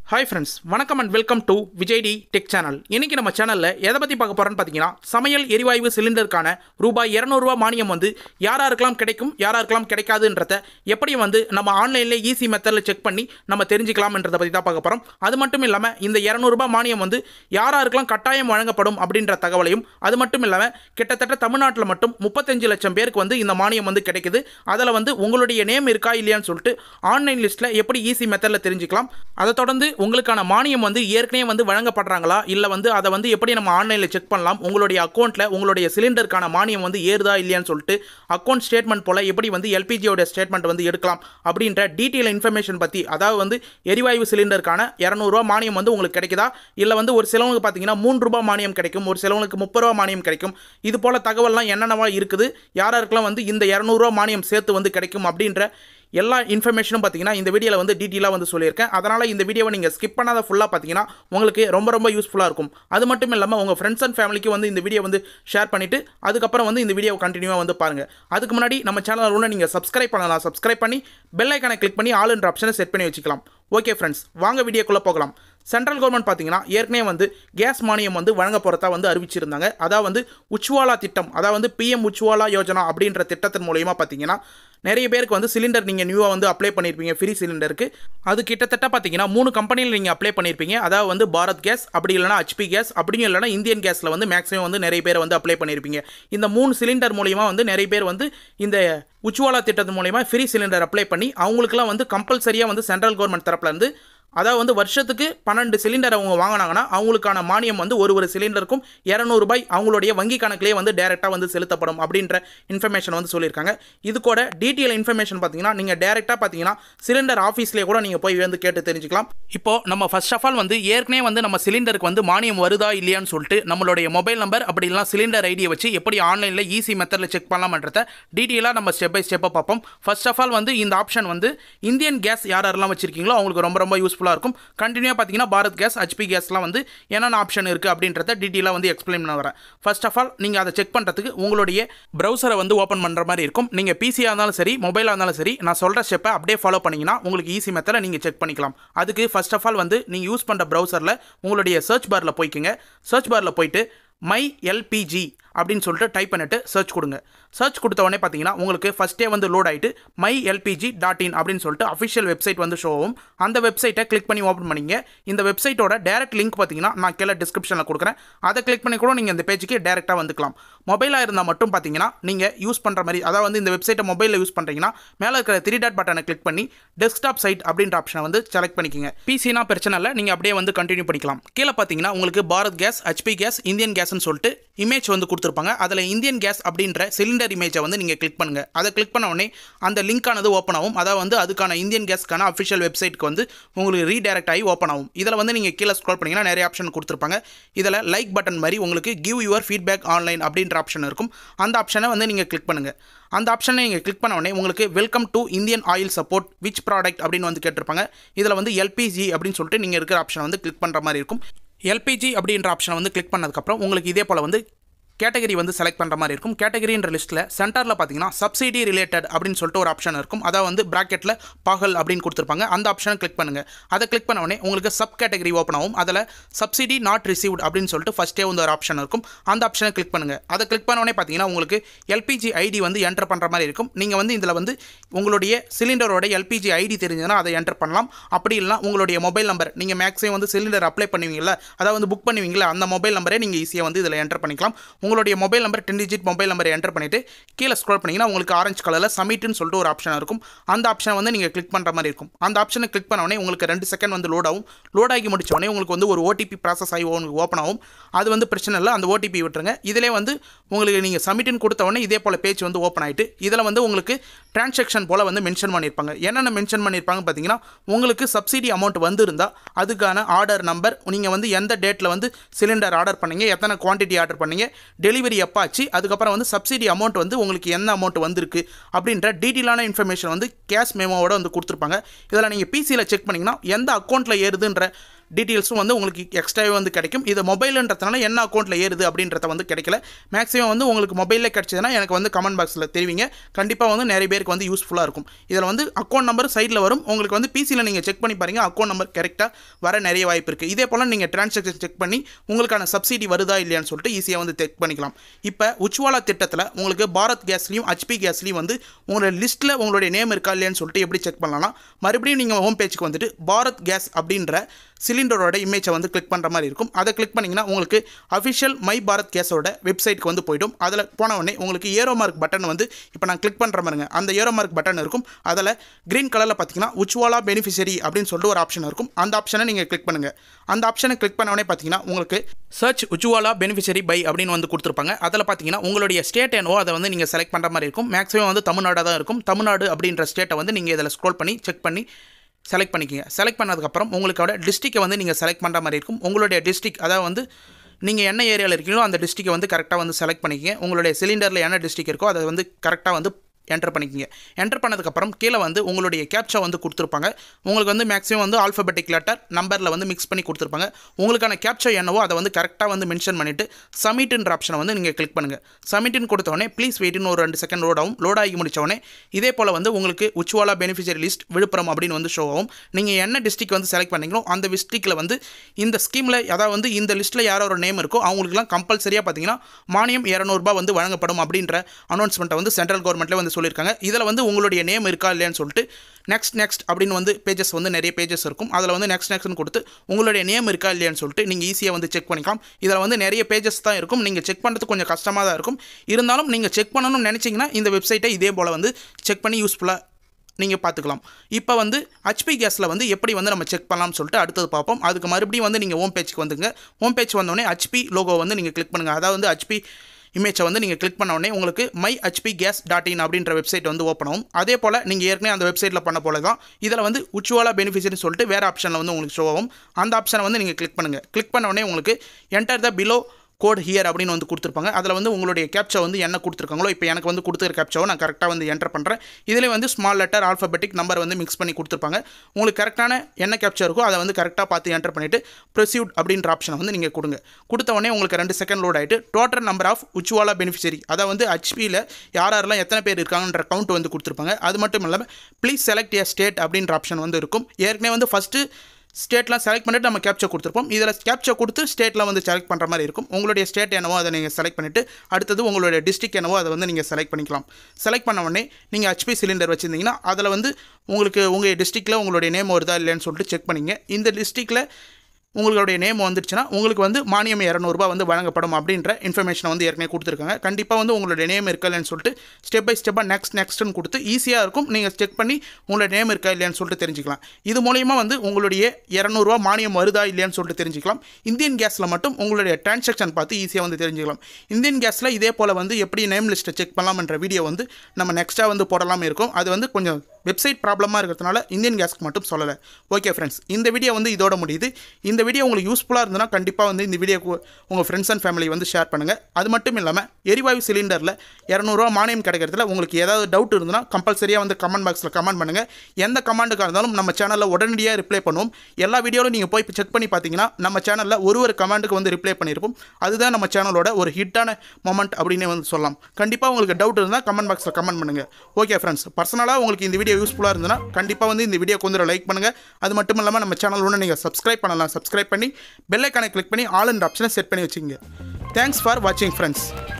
hi friends வணக்கம் and welcome to Vijay T tech channel இன்னைக்கு நம்ம சேனலில் எதை பற்றி பார்க்க போகிறோன்னு பார்த்தீங்கன்னா சமையல் எரிவாயு சிலிண்டருக்கான ரூபாய் இரநூறுவா மானியம் வந்து யாராருக்கெல்லாம் கிடைக்கும் யாராருக்கெல்லாம் கிடைக்காதுன்றத எப்படி வந்து நம்ம ஆன்லைனில் ஈஸி மெத்தடில் செக் பண்ணி நம்ம தெரிஞ்சுக்கலாம்ன்றதை பற்றி தான் பார்க்க போகிறோம் அது மட்டும் இல்லாமல் இந்த இரநூறுபா மானியம் வந்து யாராருக்கெல்லாம் கட்டாயம் வழங்கப்படும் அப்படின்ற தகவலையும் அது மட்டும் இல்லாமல் கிட்டத்தட்ட தமிழ்நாட்டில் மட்டும் முப்பத்தஞ்சு லட்சம் பேருக்கு வந்து இந்த மானியம் வந்து கிடைக்குது அதில் வந்து உங்களுடைய நேம் இருக்கா இல்லையான்னு சொல்லிட்டு ஆன்லைன் லிஸ்ட்டில் எப்படி ஈஸி மெத்தடில் தெரிஞ்சுக்கலாம் அதை தொடர்ந்து உங்களுக்கான மானியம் வந்து ஏற்கனவே வந்து வழங்கப்படுறாங்களா இல்லை வந்து அதை வந்து எப்படி நம்ம ஆன்லைனில் செக் பண்ணலாம் உங்களுடைய அக்கௌண்ட்டில் உங்களுடைய சிலிண்டருக்கான மானியம் வந்து ஏறுதா இல்லையான்னு சொல்லிட்டு அக்கௌண்ட் ஸ்டேட்மெண்ட் போல் எப்படி வந்து எல்பிஜியோட ஸ்டேட்மெண்ட் வந்து எடுக்கலாம் அப்படின்ற டீட்டெயில் இன்ஃபர்மேஷன் பற்றி அதாவது வந்து எரிவாயு சிலிண்டருக்கான இரநூறுவா மானியம் வந்து உங்களுக்கு கிடைக்குதா இல்லை வந்து ஒரு சிலவங்களுக்கு பார்த்தீங்கன்னா மூன்று ரூபாய் மானியம் கிடைக்கும் ஒரு சிலவங்களுக்கு முப்பது ரூபா மானியம் கிடைக்கும் இது போல் தகவல்லாம் என்னென்னவா இருக்குது யாராருக்கெல்லாம் வந்து இந்த இரநூறுவா மானியம் சேர்த்து வந்து கிடைக்கும் அப்படின்ற எல்லா இன்ஃபர்மேஷனும் பார்த்தீங்கன்னா இந்த வீடியோவில் வந்து டீட்டெயிலாக வந்து சொல்லியிருக்கேன் அதனால் இந்த வீடியோவை நீங்கள் ஸ்கிப் பண்ணாத ஃபுல்லாக பார்த்தீங்கன்னா உங்களுக்கு ரொம்ப ரொம்ப யூஸ்ஃபுல்லாக இருக்கும் அது மட்டும் இல்லாமல் உங்கள் ஃப்ரெண்ட்ஸ் அண்ட் ஃபேமிலிக்கு வந்து இந்த வீடியோ வந்து ஷேர் பண்ணிவிட்டு அதுக்கப்புறம் வந்து இந்த வீடியோவை கண்டினியூவாக வந்து பாருங்கள் அதுக்கு முன்னாடி நம்ம சேனல் ஒன்று நீங்கள் சப்ஸ்கிரைப் பண்ணலாம் சப்ஸ்கிரைப் பண்ணி பெல் ஐக்கானை கிளிக் பண்ணி ஆல் என்ற ஆப்ஷனை செட் பண்ணி வச்சுக்கலாம் ஓகே ஃப்ரெண்ட்ஸ் வாங்க வீடியோக்குள்ளே போகலாம் சென்ட்ரல் கவர்மெண்ட் பார்த்தீங்கன்னா ஏற்கனவே வந்து கேஸ் மானியம் வந்து வழங்க போகிறதா வந்து அறிவிச்சிருந்தாங்க அதாவது வந்து உச்வாலா திட்டம் அதாவது வந்து பிஎம் உச்வாலா யோஜனா அப்படின்ற திட்டத்தின் மூலயமா பார்த்தீங்கன்னா நிறைய பேருக்கு வந்து சிலிண்டர் நீங்கள் நியூவாக வந்து அப்ளை பண்ணியிருப்பீங்க ஃப்ரீ சிலிண்டருக்கு அது கிட்டத்தட்ட பார்த்தீங்கன்னா மூணு கம்பெனியில் நீங்கள் அப்ளை பண்ணியிருப்பீங்க அதாவது வந்து பாரத் கேஸ் அப்படி இல்லைனா ஹெச்பி கேஸ் அப்படியும் இல்லைனா இந்தியன் கேஸில் வந்து மேக்ஸிமம் வந்து நிறைய பேர் வந்து அப்ளை பண்ணியிருப்பீங்க இந்த மூணு சிலிண்டர் மூலியமா வந்து நிறைய பேர் வந்து இந்த உச்வாலா திட்டத்தின் மூலயமா ஃப்ரீ சிலிண்டர் அப்ளை பண்ணி அவங்களுக்குலாம் வந்து கம்பல்சரியாக வந்து சென்ட்ரல் கவர்மெண்ட் தரப்புலேருந்து அதாவது வந்து வருஷத்துக்கு பன்னெண்டு சிலிண்டர் அவங்க வாங்கினாங்கன்னா அவங்களுக்கான மானியம் வந்து ஒரு ஒரு சிலிண்டருக்கும் இரநூறுபாய் அவங்களுடைய வங்கி கணக்கிலே வந்து டேரெக்டாக வந்து செலுத்தப்படும் அப்படின்ற இன்ஃபர்மேஷன் வந்து சொல்லியிருக்காங்க இது கூட டீட்டெயில் இன்ஃபர்மேஷன் பார்த்தீங்கன்னா நீங்கள் டேரெக்டாக பார்த்தீங்கன்னா சிலிண்டர் ஆஃபீஸ்லேயே கூட நீங்கள் போய் வந்து கேட்டு தெரிஞ்சுக்கலாம் இப்போ நம்ம ஃபர்ஸ்ட் ஆஃப் ஆல் வந்து ஏற்கனவே வந்து நம்ம சிலிண்டருக்கு வந்து மானியம் வருதா இல்லையான்னு சொல்லிட்டு நம்மளுடைய மொபைல் நம்பர் அப்படி இல்லைனா சிலிண்டர் ஐடியை வச்சு எப்படி ஆன்லைனில் ஈஸி மெத்தடில் செக் பண்ணலாம்ன்றத டீட்டெயிலாக நம்ம ஸ்டெப் பை ஸ்டெப்பாக பார்ப்போம் ஃபர்ஸ்ட் ஆஃப் ஆல் வந்து இந்த ஆப்ஷன் வந்து இந்தியன் கேஸ் யார் யாரெல்லாம் வச்சிருக்கீங்களோ அவங்களுக்கு ரொம்ப ரொம்ப யூஸ்ஃபுல்லாக இருக்கும் கண்டினியூ பார்த்தீங்கன்னா பாரத் கேஸ் ஹெச்பி கேஸ்லாம் வந்து என்னென்ன ஆப்ஷன் இருக்குது அப்படின்றத டீட்டெயிலாக வந்து எக்ஸ்பிளைன் பண்ண வரேன் ஃபர்ஸ்ட் ஆஃப் ஆல் நீங்கள் அதை செக் பண்ணுறதுக்கு உங்களுடைய ப்ரௌசரை வந்து ஓப்பன் பண்ணுற மாதிரி இருக்கும் நீங்கள் பிசியாக இருந்தாலும் சரி மொபைலாக இருந்தாலும் சரி நான் சொல்கிற ஸ்டெப்பை அப்படியே ஃபாலோ பண்ணிங்கன்னா உங்களுக்கு ஈஸி மெத்தடில் நீங்கள் செக் பண்ணிக்கலாம் அதுக்கு ஃபர்ஸ்ட் ஆஃப் ஆல் வந்து நீங்கள் யூஸ் பண்ணுற ப்ரௌசரில் உங்களுடைய சர்ச் பாரில் போய்க்குங்க சர்ச் பாரில் போயிட்டு மை எல்பிஜி அப்படின்னு சொல்லிட்டு டைப் பண்ணிட்டு சர்ச் கொடுங்க சர்ச் கொடுத்த உடனே பார்த்தீங்கன்னா உங்களுக்கு ஃபஸ்ட்டே வந்து லோட் ஆகிட்டு மை எல்பிஜி டாட் இன் அப்படின்னு சொல்லிட்டு அஃபிஷியல் வெப்சைட் வந்து ஷோ ஆகும் அந்த வெப்சைட்டை கிளிக் பண்ணி ஓப்பன் பண்ணிங்க இந்த வெப்சைட்டோட டேரக்ட் லிங்க் பார்த்தீங்கன்னா நான் கீழே டிஸ்கிரிப்ஷனில் கொடுக்குறேன் அதை கிளிக் பண்ணி கூட நீங்கள் இந்த பேஜுக்கு டேரெக்டாக வந்துக்கலாம் மொபைலாக இருந்தால் மட்டும் பார்த்தீங்கன்னா நீங்கள் யூஸ் பண்ணுற மாதிரி அதாவது வந்து இந்த வெப்சைட்டை மொபைலில் யூஸ் பண்ணுறீங்கன்னா மேலே இருக்கிற த்ரீ டாட் பட்டனை கிளிக் பண்ணி டெஸ்க்டாப் சைட் அப்படின்ற ஆப்ஷனை வந்து செலக்ட் பண்ணிக்கோங்க பிசினா பிரச்சனை இல்லை நீங்கள் அப்படியே வந்து கண்டினியூ பண்ணிக்கலாம் கீழே பார்த்தீங்கன்னா உங்களுக்கு Bharat gas HP gas Indian கேஸ்னு சொல்லிட்டு இமேஜ் வந்து கொடுத்துருப்பாங்க அதில் இந்தியன் கேஸ் அப்படின்ற சிலிண்டர் இமேஜை வந்து நீங்கள் கிளிக் பண்ணுங்கள் அதை கிளிக் பண்ண உடனே அந்த லிங்கானது ஓப்பன் ஆகும் அதாவது வந்து அதுக்கான இந்தியன் கேஸ்க்கான அஃபிஷியல் வெப்சைட்க்கு வந்து உங்களுக்கு ரீடைரக்ட் ஆகி ஓப்பன் ஆகும் இதில் வந்து நீங்கள் கீழே ஸ்க்ரோல் பண்ணிங்கன்னா நிறைய ஆப்ஷன் கொடுத்துருப்பாங்க இதில் லைக் பட்டன் மாதிரி உங்களுக்கு கிவ் யுவர் ஃபீட்பேக் ஆன்லைன் அப்படின்ற ஆப்ஷன் இருக்கும் அந்த ஆப்ஷனை வந்து நீங்கள் கிளிக் பண்ணுங்கள் அந்த ஆப்ஷனை நீங்கள் கிளிக் பண்ண உடனே உங்களுக்கு welcome to Indian oil support which product அப்படின்னு வந்து கேட்டிருப்பாங்க இதில் வந்து எல்பிஜி அப்படின்னு சொல்லிட்டு நீங்கள் இருக்கிற ஆப்ஷனை வந்து கிளிக் பண்ணுற மாதிரி இருக்கும் எல்பிஜி அப்படின்ற ஆப்ஷனை வந்து கிளிக் பண்ணதுக்கப்புறம் உங்களுக்கு இதே போல் வந்து கேட்டகரி வந்து செலக்ட் பண்ணுற மாதிரி இருக்கும் கேட்டகரின்ற லிஸ்ட்டில் சென்டரில் பார்த்தீங்கன்னா சப்சிடி ரிலேட்டட் அப்படின்னு சொல்லிட்டு ஒரு ஆப்ஷன் இருக்கும் அதாவது வந்து ப்ராக்கெட்டில் பாகல் அப்படின்னு கொடுத்துருப்பாங்க அந்த ஆப்ஷனை கிளிக் பண்ணுங்கள் அதை கிளிக் பண்ண உடனே உங்களுக்கு சப் கேட்டகரி ஓப்பன் ஆகும் அதில் சப்சிடி நாட் ரிசீவ்ட் அப்படின்னு சொல்லிட்டு ஃபஸ்ட்டே வந்து ஒரு ஆப்ஷன் இருக்கும் அந்த ஆப்ஷனை கிளிக் பண்ணுங்கள் அதை கிளிக் பண்ண உடனே பார்த்தீங்கன்னா உங்களுக்கு எல்பிஜி ஐடி வந்து என்டர் பண்ணுற மாதிரி இருக்கும் நீங்கள் வந்து இதில் வந்து உங்களுடைய சிலிண்டரோட எல்பிஜி ஐடி தெரிஞ்சதுன்னா அதை என்டர் பண்ணலாம் அப்படி இல்லைனா உங்களுடைய மொபைல் நம்பர் நீங்கள் மேக்ஸிமம் வந்து சிலிண்டர் அப்ளை பண்ணுவீங்களா அதாவது வந்து புக் பண்ணுவீங்களா அந்த மொபைல் நம்பரே நீங்கள் ஈஸியாக வந்து இதில் என்டர் பண்ணிக்கலாம் உங்களுடைய mobile number ten digit mobile நம்பரை என்டர் பண்ணிவிட்டு கீழே ஸ்க்ரோல் பண்ணிங்கன்னா உங்களுக்கு ஆரஞ்சு கலரில் சமிட்னு சொல்லிட்டு ஒரு ஆப்ஷன் இருக்கும் அந்த ஆப்ஷனை வந்து நீங்கள் கிளிக் பண்ணுற மாதிரி இருக்கும் அந்த ஆப்ஷனை கிளிக் பண்ண உடனே உங்களுக்கு ரெண்டு செகண்ட் வந்து லோட் ஆகும் லோட் ஆகி முடிச்ச உடனே உங்களுக்கு வந்து ஒரு ஓடிபி ப்ராசஸ் ஆகி உங்களுக்கு ஓப்பன் ஆகும் அது வந்து பிரச்சனை இல்லை அந்த ஓடிபி விட்டுருங்க இதிலே வந்து உங்களுக்கு நீங்கள் சமிட்னு கொடுத்த உடனே இதே போல் பேஜ் வந்து ஓப்பன் ஆகிட்டு இதில் வந்து உங்களுக்கு டிரான்சாக்ஷன் போல் வந்து மென்ஷன் பண்ணியிருப்பாங்க என்னென்ன மென்ஷன் பண்ணியிருப்பாங்க பார்த்தீங்கன்னா உங்களுக்கு சப்சிடி அமௌண்ட் வந்திருந்தால் அதுக்கான ஆர்டர் நம்பர் நீங்கள் வந்து எந்த டேட்டில் வந்து சிலிண்டர் ஆர்டர் பண்ணீங்க எத்தனை குவான்டிட்டி ஆர்டர் பண்ணீங்க டெலிவரி எப்போ ஆச்சு அதுக்கப்புறம் வந்து சப்சிடி அமௌண்ட் வந்து உங்களுக்கு என்ன அமௌண்ட் வந்திருக்கு அப்படின்ற டீட்டெயிலான இன்ஃபர்மேஷன் வந்து கேஷ் மெமோவோட வந்து கொடுத்துருப்பாங்க இதில் நீங்கள் பிசியில் செக் பண்ணிங்கன்னா எந்த அக்கௌண்ட்டில் ஏறுதுன்ற டீட்டெயில்ஸும் வந்து உங்களுக்கு எக்ஸ்ட்ராவே வந்து கிடைக்கும் இது மொபைலுன்றதுனால என்ன அக்கௌண்ட்டில் ஏறுது அப்படின்றத வந்து கிடைக்கல மேக்ஸிமம் வந்து உங்களுக்கு மொபைலில் கிடைச்சதுன்னா எனக்கு வந்து கமெண்ட் பாக்ஸில் தெரிவிங்க கண்டிப்பாக வந்து நிறைய பேருக்கு வந்து யூஸ்ஃபுல்லாக இருக்கும் இதில் வந்து அக்கௌண்ட் நம்பர் சைடில் வரும் உங்களுக்கு வந்து பிசியில் நீங்கள் செக் பண்ணி பாருங்க அக்கௌண்ட் நம்பர் கரெக்டாக வர நிறைய வாய்ப்பு இருக்குது இதே போல் நீங்கள் டிரான்சாக்ஷன் செக் பண்ணி உங்களுக்கான சப்சிடி வருதா இல்லையான்னு சொல்லிட்டு ஈஸியாக வந்து செக் பண்ணிக்கலாம் இப்போ உச்வாலா திட்டத்தில் உங்களுக்கு பாரத் கேஸ்லையும் ஹச்பி கேஸ்லையும் வந்து உங்களோட லிஸ்ட்டில் உங்களுடைய நேம் இருக்கா இல்லையான்னு சொல்லிட்டு எப்படி செக் பண்ணலாம்னா மறுபடியும் நீங்கள் ஹோம் பேஜுக்கு வந்துட்டு பாரத் கேஸ் அப்படின்ற சிலிண்டரோட இமேஜை வந்து கிளிக் பண்ணுற மாதிரி இருக்கும் அதை கிளிக் பண்ணிங்கன்னா உங்களுக்கு அஃபிஷியல் மை பாரத் கேஸோட வெப்சைட்டுக்கு வந்து போய்டும் அதில் போன உடனே உங்களுக்கு ஏரோ மார்க் பட்டன் வந்து இப்போ நான் கிளிக் பண்ணுற மாதிரிங்க அந்த ஏரோ மார்க் பட்டன் இருக்கும் அதில் க்ரீன் கலரில் பார்த்தீங்கன்னா உச்வாலா பெனிஃபிஷரி அப்படின்னு சொல்லிட்டு ஒரு ஆப்ஷன் இருக்கும் அந்த ஆப்ஷனை நீங்கள் கிளிக் பண்ணுங்கள் அந்த ஆப்ஷனை கிளிக் பண்ண உடனே பார்த்தீங்கன்னா உங்களுக்கு சர்ச் உச்சுவாலா பெனிஃபிஷரி பை அப்படின்னு வந்து கொடுத்துருப்பாங்க அதில் பார்த்தீங்கன்னா உங்களுடைய ஸ்டேட் என்னவோ அதை வந்து நீங்கள் செலக்ட் பண்ணுற மாதிரி இருக்கும் மேக்ஸிமம் வந்து தமிழ்நாடாக தான் இருக்கும் தமிழ்நாடு அப்படின்ற ஸ்டேட்டை வந்து நீங்கள் இதில் ஸ்க்ரோல் பண்ணி செக் பண்ணி செலக்ட் பண்ணிக்கோங்க செலக்ட் பண்ணதுக்கப்புறம் உங்களுக்கோட டிஸ்ட்ரிக்டை வந்து நீங்கள் செலக்ட் பண்ணுற மாதிரி இருக்கும் உங்களுடைய டிஸ்ட்ரிக் அதாவது வந்து நீங்கள் என்ன ஏரியாவில் இருக்கீங்களோ அந்த டிஸ்ட்ரிக்டை வந்து கரெக்டாக வந்து செலக்ட் பண்ணிக்கங்க உங்களுடைய சிலிண்டரில் என்ன டிஸ்ட்ரிக் இருக்கோ அதை வந்து கரெக்டாக வந்து என்டர் பண்ணிக்கோங்க என்டர் பண்ணதுக்கப்புறம் கீழே வந்து உங்களுடைய கேப்ச்சா வந்து கொடுத்துருப்பாங்க உங்களுக்கு வந்து மேக்ஸிமம் வந்து ஆல்ஃபபெட்டிக் லெட்டர் நம்பரில் வந்து மிக்ஸ் பண்ணி கொடுத்துருப்பாங்க உங்களுக்கான கேப்ச்சா என்னவோ அதை வந்து கரெக்டாக வந்து மென்ஷன் பண்ணிவிட்டு சமிட்ன்ற ஆப்ஷனை வந்து நீங்கள் கிளிக் பண்ணுங்கள் சமிட்னு கொடுத்தவொடனே ப்ளீஸ் வெயிட்னு ஒரு ரெண்டு செகண்ட் லோட் ஆகும் லோட் ஆகி முடித்தவொடனே இதே போல் வந்து உங்களுக்கு உச்சுவாலா பெனிஃபிஷரி லிஸ்ட் விழுப்புரம் அப்படின்னு வந்து ஷோ ஆகும் நீங்கள் என்ன டிஸ்ட்ரிக் வந்து செலக்ட் பண்ணீங்களோ அந்த டிஸ்ட்ரிக்டில் வந்து இந்த ஸ்கீமில் அதாவது வந்து இந்த லிஸ்ட்டில் யாரோ ஒரு நேம் இருக்கோ அவங்களுக்குலாம் கம்பல்சரியாக பார்த்தீங்கன்னா மானியம் இரநூறுபா வந்து வழங்கப்படும் அப்படின்ற அனௌன்ஸ்மெண்ட்டை வந்து சென்ட்ரல் கவர்மெண்ட்டில் வந்து சொல்லியிருக்காங்க இதில் வந்து உங்களுடைய நேம் இருக்கா இல்லையான்னு சொல்லிட்டு நெக்ஸ்ட் நெக்ஸ்ட் அப்படின்னு வந்து பேஜஸ் வந்து நிறைய பேஜஸ் இருக்கும் அதில் வந்து நெக்ஸ்ட் நெக்ஸ்ட்னு கொடுத்து உங்களுடைய நேம் இருக்கா இல்லையான்னு சொல்லிட்டு நீங்கள் ஈஸியாக வந்து செக் பண்ணிக்கலாம் இதில் வந்து நிறைய பேஜஸ் தான் இருக்கும் நீங்கள் செக் பண்ணுறது கொஞ்சம் கஷ்டமாக தான் இருக்கும் இருந்தாலும் நீங்கள் செக் பண்ணணும்னு நினச்சிங்கன்னா இந்த வெப்சைட்டை இதே போல் வந்து செக் பண்ணி யூஸ்ஃபுல்லாக நீங்கள் பார்த்துக்கலாம் இப்போ வந்து ஹச்பி கேஸில் வந்து எப்படி வந்து நம்ம செக் பண்ணலாம்னு சொல்லிட்டு அடுத்தது பார்ப்போம் அதுக்கு மறுபடியும் வந்து நீங்கள் ஹோம் பேஜ்க்கு வந்துங்க ஹோம் பேஜ் வந்தோடனே ஹச்பி லோகோ வந்து நீங்கள் கிளிக் பண்ணுங்கள் அதாவது வந்து ஹச்பி இமேஜை வந்து நீங்கள் கிளிக் பண்ண உடனே உங்களுக்கு my HP gas dot in அப்படின்ற வெப்சைட் வந்து ஓப்பன் ஆகும் அதே போல் நீங்கள் ஏற்கனவே அந்த வெப்சைட்டில் பண்ண போல தான் இதில் வந்து உச்சுவாலா பெனிஃபிஷரின்னு சொல்லிட்டு வேறு ஆப்ஷனில் வந்து உங்களுக்கு ஷோ ஆகும் அந்த ஆப்ஷனை வந்து நீங்கள் கிளிக் பண்ணுங்கள் கிளிக் பண்ண உடனே உங்களுக்கு enter the below code here அப்படின்னு வந்து கொடுத்துருப்பாங்க அதில் வந்து உங்களுடைய கேப்ச்சா வந்து என்ன கொடுத்துருக்காங்களோ இப்போ எனக்கு வந்து கொடுத்துருக்க கேப்ச்சாவை நான் கரெக்டாக வந்து என்டர் பண்ணுறேன் இதில் வந்து ஸ்மால் லெட்டர் ஆல்ஃபபெட்டிக் நம்பர் வந்து மிக்ஸ் பண்ணி கொடுத்துருப்பாங்க உங்களுக்கு கரெக்டான என்ன கேப்ச்சா இருக்கோ அதை வந்து கரெக்டாக பார்த்து என்டர் பண்ணிவிட்டு ப்ரொசீட் அப்படின்ற ஆப்ஷனை வந்து நீங்கள் கொடுங்க கொடுத்த உடனே உங்களுக்கு ரெண்டு செகண்ட் லோட் ஆகிட்டு total number of Ujjwala beneficiary அதாவது வந்து ஹச்பியில் யார் யாரெல்லாம் எத்தனை பேர் இருக்காங்கன்ற கவுண்ட் வந்து கொடுத்துருப்பாங்க அது மட்டும் இல்லாமல் ப்ளீஸ் செலக்ட் ஏ ஸ்டேட் அப்படின்ற ஆப்ஷன் வந்து இருக்கும் ஏற்கனவே வந்து ஃபஸ்ட்டு ஸ்டேட்லாம் செலக்ட் பண்ணிட்டு நம்ம கேப்ச்சர் கொடுத்துருப்போம் இதில் கேப்ச்சர் கொடுத்து ஸ்டேட்டில் வந்து செலக்ட் பண்ணுற மாதிரி இருக்கும் உங்களுடைய ஸ்டேட் என்னவோ அதை நீங்கள் செலக்ட் பண்ணிவிட்டு அடுத்தது உங்களுடைய டிஸ்ட்ரிக் என்னவோ அதை வந்து நீங்கள் செலக்ட் பண்ணிக்கலாம் செலக்ட் பண்ண உடனே நீங்கள் ஹெச்பி சிலிண்டர் வச்சுருந்தீங்கன்னா அதில் வந்து உங்களுக்கு உங்கள் டிஸ்ட்ரிக்டில் உங்களுடைய நேம் வருதா இல்லைன்னு சொல்லிட்டு செக் பண்ணிங்க இந்த டிஸ்ட்ரிக்டில் உங்களுடைய நேம் வந்துடுச்சுன்னா உங்களுக்கு வந்து மானியம் இரநூறுபா வந்து வழங்கப்படும் அப்படின்ற இன்ஃபர்மேஷனை வந்து ஏற்கனவே கொடுத்துருக்காங்க கண்டிப்பாக வந்து உங்களுடைய நேம் இருக்கா இல்லைன்னு சொல்லிட்டு ஸ்டெப் பை ஸ்டெப்பாக நெக்ஸ்ட் நெக்ஸ்ட்னு கொடுத்து ஈஸியாக இருக்கும் நீங்கள் செக் பண்ணி உங்களுடைய நேம் இருக்கா இல்லையான்னு சொல்லிட்டு தெரிஞ்சுக்கலாம் இது மூலயமா வந்து உங்களுடைய இரநூறுவா மானியம் வருதா இல்லையான்னு சொல்லிட்டு தெரிஞ்சுக்கலாம் இந்தியன் கேஸில் மட்டும் உங்களுடைய டிரான்சாக்ஷன் பார்த்து ஈஸியாக வந்து தெரிஞ்சுக்கலாம் இந்தியன் கேஸில் இதே போல் வந்து எப்படி நேம் லிஸ்ட்டை செக் பண்ணலாம்ன்ற வீடியோ வந்து நம்ம நெக்ஸ்ட்டாக வந்து போடலாமே இருக்கும் அது வந்து கொஞ்சம் வெப்சைட் ப்ராப்ளமாக இருக்கிறதுனால இந்தியன் கேஸ்க்கு மட்டும் சொல்லலை ஓகே ஃப்ரெண்ட்ஸ் இந்த வீடியோ வந்து இதோட முடியுது இந்த வீடியோ உங்களுக்கு யூஸ்ஃபுல்லாக இருந்ததுன்னா கண்டிப்பாக வந்து இந்த வீடியோக்கு உங்கள் ஃப்ரெண்ட்ஸ் அண்ட் ஃபேமிலி வந்து ஷேர் பண்ணுங்கள் அது மட்டும் இல்லாமல் எரிவாயு சிலிண்டரில் இரநூறுவா மானியம் கிடைக்கிறதுல உங்களுக்கு ஏதாவது டவுட் இருந்ததுன்னா கம்பல்சரியாக வந்து கமெண்ட் பாக்ஸில் கமெண்ட் பண்ணுங்கள் எந்த கமெண்ட்டுக்காக இருந்தாலும் நம்ம சேனலில் உடனடியாக ரிப்ளை பண்ணுவோம் எல்லா வீடியோவிலும் நீங்கள் போய் செக் பண்ணி பார்த்தீங்கன்னா நம்ம சேனலில் ஒரு ஒரு கமெண்ட்டுக்கு வந்து ரிப்ளை பண்ணியிருப்போம் அதுதான் நம்ம சேனலோட ஒரு ஹிட்டான மொமெண்ட் அப்படின்னு வந்து சொல்லலாம் கண்டிப்பாக உங்களுக்கு டவுட் இருந்தால் கமெண்ட் பாக்ஸில் கமெண்ட் பண்ணுங்கள் ஓகே ஃப்ரெண்ட்ஸ் பர்சனலாக உங்களுக்கு இந்த வீடியோ யூஸ்ஃபுல்லாக இருந்ததுன்னா கண்டிப்பாக வந்து இந்த வீடியோக்கு வந்து லைக் பண்ணுங்கள் அது மட்டும் இல்லாமல் நம்ம சேனல் ஒன்று நீங்கள் சப்ஸ்கிரைப் பண்ணலாம் சப்ஸ்கிரைப் பண்ணி பெல் ஐக்கானை கிளிக் பண்ணி ஆல் அண்ட் ஆப்ஷனை செட் பண்ணி வச்சுங்க தேங்க்ஸ் ஃபார் வாட்சிங் ஃப்ரெண்ட்ஸ்